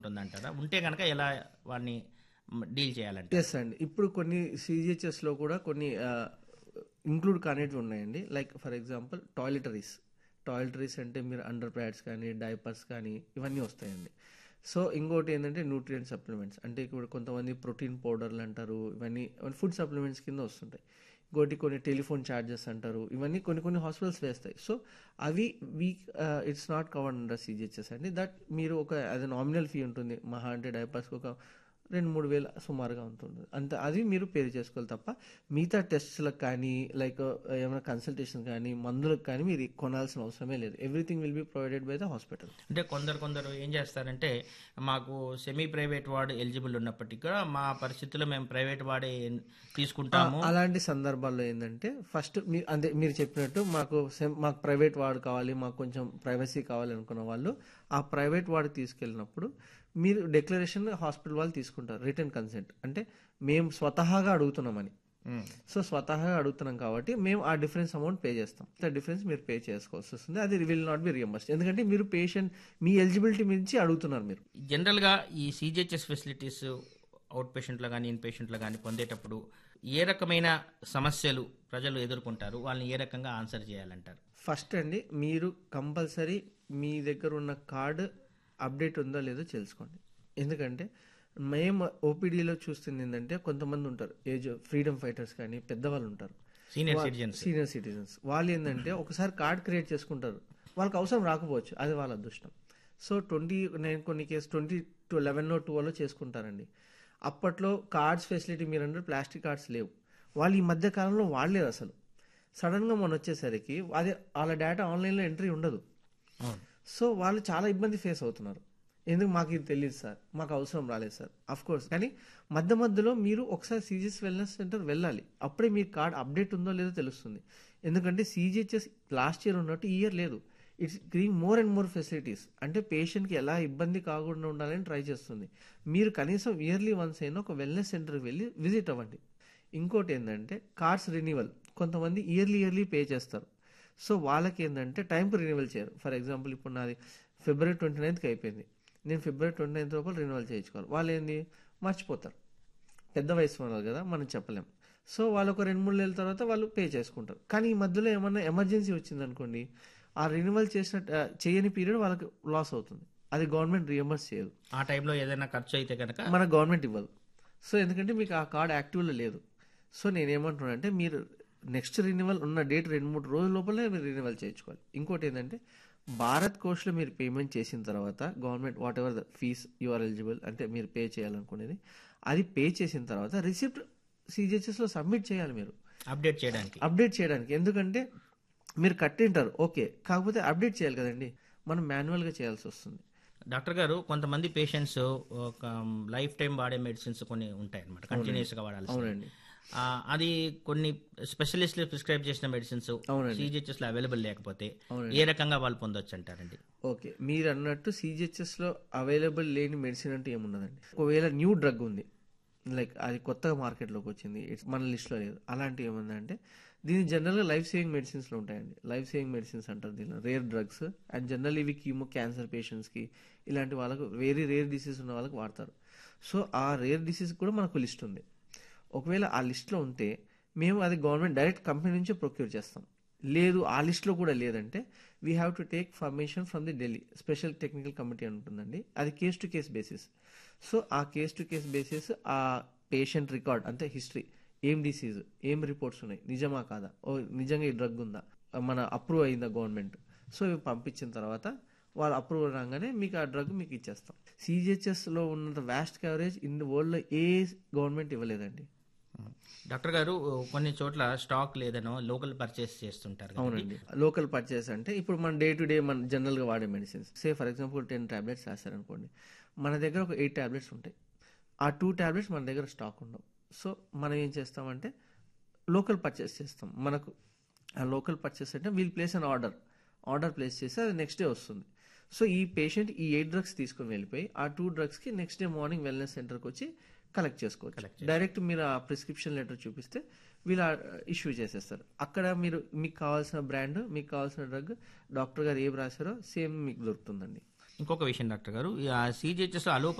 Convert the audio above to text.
ఉంటుందంటారా ఉంటే కనుక ఎలా వాడిని డీల్ చేయాలంటే ఎస్ అండి ఇప్పుడు కొన్ని సిజిహెచ్ఎస్లో కూడా కొన్ని ఇంక్లూడ్ కానివి ఉన్నాయండి like for example toiletries toiletries అంటే మీరు అండర్ ప్యాడ్స్ కానీ డైపర్స్ కానీ ఇవన్నీ వస్తాయండి సో ఇంకోటి ఏంటంటే న్యూట్రియంట్ సప్లిమెంట్స్ అంటే ఇప్పుడు కొంతమంది ప్రోటీన్ పౌడర్లు అంటారు ఇవన్నీ ఫుడ్ సప్లిమెంట్స్ కింద వస్తుంటాయి ఇంకోటి కొన్ని టెలిఫోన్ ఛార్జెస్ అంటారు ఇవన్నీ కొన్ని కొన్ని హాస్పిటల్స్ వేస్తాయి సో అవి week it's not covered under CGHS అండి దట్ మీరు ఒక అది నామినల్ ఫీ ఉంటుంది మహా అంటే డైపర్స్కి ఒక రెండు మూడు వేలు సుమారుగా ఉంటుంది అంత అది మీరు పే చేసుకోవాలి తప్ప మిగతా టెస్ట్లకు కానీ లైక్ ఏమైనా కన్సల్టేషన్ కానీ మందులకు కానీ మీరు కొనాల్సిన అవసరమే లేదు everything will be provided by the hospital అంటే కొందరు కొందరు ఏం చేస్తారంటే మాకు సెమీ ప్రైవేట్ వార్డ్ ఎలిజిబుల్ ఉన్నప్పటికీ కూడా మా పరిస్థితుల్లో మేము ప్రైవేట్ వాడే తీసుకుంటాము అలాంటి సందర్భాల్లో ఏంటంటే ఫస్ట్ మీ అంటే మీరు చెప్పినట్టు మాకు సెమ్- మాకు ప్రైవేట్ వార్డ్ కావాలి మాకు కొంచెం ప్రైవసీ కావాలి అనుకున్న వాళ్ళు ఆ ప్రైవేట్ వార్డ్ తీసుకెళ్ళినప్పుడు మీరు డిక్లరేషన్ హాస్పిటల్ వాళ్ళు తీసుకుంటారు రిటర్న్ కన్సెంట్ అంటే మేము స్వతహాగా అడుగుతున్నామని మ్మ్. సో స్వతహాగా అడుగుతున్నాం కాబట్టి మేము ఆ డిఫరెన్స్ అమౌంట్ పే చేస్తాం ఆ డిఫరెన్స్ మీరు పే చేసుకోవాల్సి వస్తుంది అది విల్ నాట్ బి రియంబర్స్డ్ ఎందుకంటే మీరు పేషెంట్ మీ ఎలిజిబిలిటీ మించి అడుగుతున్నారు మీరు జనరల్గా ఈ సీజీహెచ్ఎస్ ఫెసిలిటీస్ అవుట్ పేషెంట్లో కానీ ఇన్ పేషెంట్లో కానీ పొందేటప్పుడు ఏ రకమైన సమస్యలు ప్రజలు ఎదుర్కొంటారు వాళ్ళని ఏ రకంగా ఆన్సర్ చేయాలంటారు ఫస్ట్ అండి మీరు కంపల్సరీ మీ దగ్గర ఉన్న కార్డు అప్డేట్ ఉందో లేదో తెలుసుకోండి ఎందుకంటే మేము ఓపీడీలో చూస్తుంది ఏంటంటే కొంతమంది ఉంటారు ఏజ్ ఫ్రీడమ్ ఫైటర్స్ కానీ పెద్దవాళ్ళు ఉంటారు సీనియర్ సిటిజన్స్ సీనియర్ సిటిజన్స్ వాళ్ళు ఏంటంటే ఒకసారి కార్డ్ క్రియేట్ చేసుకుంటారు వాళ్ళకి అవసరం రాకపోవచ్చు అది వాళ్ళ అదృష్టం సో ట్వంటీ నేను కొన్ని కేసు ట్వంటీ టు లెవెన్లో ట్వెల్వ్లో చేసుకుంటారండి అప్పట్లో కార్డ్స్ ఫెసిలిటీ మీరు అంటే ప్లాస్టిక్ కార్డ్స్ లేవు వాళ్ళు ఈ మధ్య కాలంలో వాడలేరు అసలు సడన్గా మొన్న వచ్చేసరికి అది వాళ్ళ డేటా ఆన్లైన్లో ఎంట్రీ ఉండదు సో వాళ్ళు చాలా ఇబ్బంది ఫేస్ అవుతున్నారు ఎందుకు మాకు ఇది తెలియదు సార్ మాకు అవసరం రాలేదు సార్ అఫ్ కోర్స్ కానీ మధ్య మధ్యలో మీరు ఒకసారి సీజిఎస్ వెల్నెస్ సెంటర్ వెళ్ళాలి అప్పుడే మీ కార్డ్ అప్డేట్ ఉందో లేదో తెలుస్తుంది ఎందుకంటే సీజిహెచ్ఎస్ లాస్ట్ ఇయర్ ఉన్నట్టు ఈ ఇయర్ లేదు it's growing more and more facilities అంటే పేషెంట్కి ఎలా ఇబ్బంది కాకుండా ఉండాలని ట్రై చేస్తుంది మీరు కనీసం ఇయర్లీ వన్స్ అయినా ఒక వెల్నెస్ సెంటర్కి వెళ్ళి విజిట్ అవ్వండి ఇంకోటి ఏంటంటే కార్డ్స్ రెన్యువల్ కొంతమంది ఇయర్లీ ఇయర్లీ పే చేస్తారు సో వాళ్ళకి ఏంటంటే టైంకి రెన్యువల్ చేయరు ఫర్ ఎగ్జాంపుల్ ఇప్పుడు నాది ఫిబ్రవరి ట్వంటీ నైన్త్కి అయిపోయింది నేను ఫిబ్రవరి ట్వంటీ నైన్త్ లోపల రెన్యువల్ చేయించుకోవాలి వాళ్ళు ఏంది మర్చిపోతారు పెద్ద వయసు వాళ్ళు కదా మనం చెప్పలేం సో వాళ్ళు ఒక రెండు మూడు నెలల తర్వాత వాళ్ళు పే చేసుకుంటారు కానీ ఈ మధ్యలో ఏమన్నా ఎమర్జెన్సీ వచ్చింది అనుకోండి ఆ రెన్యువల్ చేసిన ఆ, చేయని పీరియడ్ వాళ్ళకి లాస్ అవుతుంది అది గవర్నమెంట్ రియంబర్స్ చేయదు ఆ టైంలో ఏదైనా ఖర్చు అయితే కనుక మన గవర్నమెంట్ ఇవ్వదు సో ఎందుకంటే మీకు ఆ కార్డ్ యాక్టివ్లో లేదు సో నేనేమంటున్నాను అంటే మీరు నెక్స్ట్ రెన్యువల్ ఉన్న డేట్ రెండు మూడు రోజుల లోపలే మీరు రెన్యువల్ చేయించుకోవాలి ఇంకోటి ఏంటంటే భారత్ కోస్ట్లో మీరు పేమెంట్ చేసిన తర్వాత government whatever the fees you're eligible అంటే మీరు పే చేయాలనుకునేది అది పే చేసిన తర్వాత రిసిప్ట్ సిజిహెచ్ఎస్లో సబ్మిట్ చేయాలి మీరు అప్డేట్ చేయడానికి అప్డేట్ చేయడానికి ఎందుకంటే మీరు కట్టింటారు ఓకే కాకపోతే అప్డేట్ చేయాలి కదండి మనం మాన్యువల్గా చేయాల్సి వస్తుంది డాక్టర్ గారు కొంతమంది పేషెంట్స్ ఒక లైఫ్ టైం వాడే మెడిసిన్స్ కొన్ని ఉంటాయి అనమాట కంటిన్యూస్గా వాడాల్సి అవునండి అది కొన్ని స్పెషలిస్ట్లు ప్రిస్క్రైబ్ చేసిన మెడిసిన్స్ అవునండి. సిజిహెచ్ఎస్ లో అవైలబుల్ లేకపోతే అవునండి. ఏ రకంగా వాళ్ళు పొందొచ్చు అంటారండి ఓకే మీరు అన్నట్టు CGHS లో అవైలబుల్ లేని మెడిసిన్ అంటే ఏమున్నదండి ఒకవేళ న్యూ డ్రగ్ ఉంది లైక్ అది కొత్తగా మార్కెట్లోకి వచ్చింది it's మన లిస్ట్లో లేదు అలాంటివి ఏముందంటే దీని జనరల్గా లైఫ్ సేవింగ్ మెడిసిన్స్లో ఉంటాయండి లైఫ్ సేవింగ్ మెడిసిన్స్ అంటారు దీనిలో రేర్ డ్రగ్స్ అండ్ జనరల్ ఇవి కీమో క్యాన్సర్ పేషెంట్స్కి ఇలాంటి వాళ్ళకు వెరీ రేర్ డిసీజ్ ఉన్న వాళ్ళకి వాడతారు సో ఆ రేర్ డిసీజ్ కూడా మనకు లిస్ట్ ఉంది ఒకవేళ ఆ లిస్ట్లో ఉంటే మేము అది గవర్నమెంట్ డైరెక్ట్ కంపెనీ నుంచే ప్రొక్యూర్ చేస్తాం లేదు ఆ లిస్ట్లో కూడా లేదంటే we have to take permission from the Delhi special technical committee అని ఉంటుందండి అది case to case basis so ఆ కేస్ టు కేస్ బేసిస్ ఆ పేషెంట్ రికార్డ్ అంటే హిస్టరీ ఏం డిసీజ్ ఏం రిపోర్ట్స్ ఉన్నాయి నిజమా కాదా ఓ నిజంగా ఈ డ్రగ్ ఉందా మన అప్రూవ్ అయిందా గవర్నమెంట్ సో ఇవి పంపించిన తర్వాత వాళ్ళు అప్రూవ్ రాగానే మీకు ఆ డ్రగ్ మీకు ఇచ్చేస్తాం సిజిహెచ్ఎస్లో ఉన్నంత వ్యాస్ట్ కవరేజ్ ఇన్ ద వరల్డ్లో ఏ గవర్నమెంట్ ఇవ్వలేదండి డాక్టర్ గారు కొన్ని చోట్ల స్టాక్ లేదనో లోకల్ పర్చేస్ చేస్తుంటారు కదండి. అవునండి లోకల్ పర్చేస్ అంటే ఇప్పుడు మన డే టు డే మన జనరల్గా వాడే medicines say for example ten tablets రాస్తారనుకోండి మన దగ్గర ఒక ఎయిట్ టాబ్లెట్స్ ఉంటాయి ఆ టూ టాబ్లెట్స్ మన దగ్గర స్టాక్ ఉండవు సో మనం ఏం చేస్తామంటే లోకల్ పర్చేస్ చేస్తాం మనకు ఆ లోకల్ పర్చేస్ అంటే we'll place an order order place చేస్తే అది నెక్స్ట్ డే వస్తుంది సో ఈ పేషెంట్ ఈ ఎయిట్ డ్రగ్స్ తీసుకొని వెళ్ళిపోయి ఆ టూ డ్రగ్స్కి నెక్స్ట్ డే మార్నింగ్ వెల్నెస్ సెంటర్కి వచ్చి కలెక్ట్ చేసుకోవచ్చు డైరెక్ట్ మీరు ఆ ప్రిస్క్రిప్షన్ లెటర్ చూపిస్తే వీళ్ళు ఇష్యూ చేసేస్తారు అక్కడ మీరు మీకు కావాల్సిన బ్రాండ్ మీకు కావాల్సిన డ్రగ్ డాక్టర్ గారు ఏం రాశారో సేమ్ మీకు దొరుకుతుందండి ఇంకొక విషయం డాక్టర్ గారు ఈ ఆ సీజీహెచ్ఎస్ అలో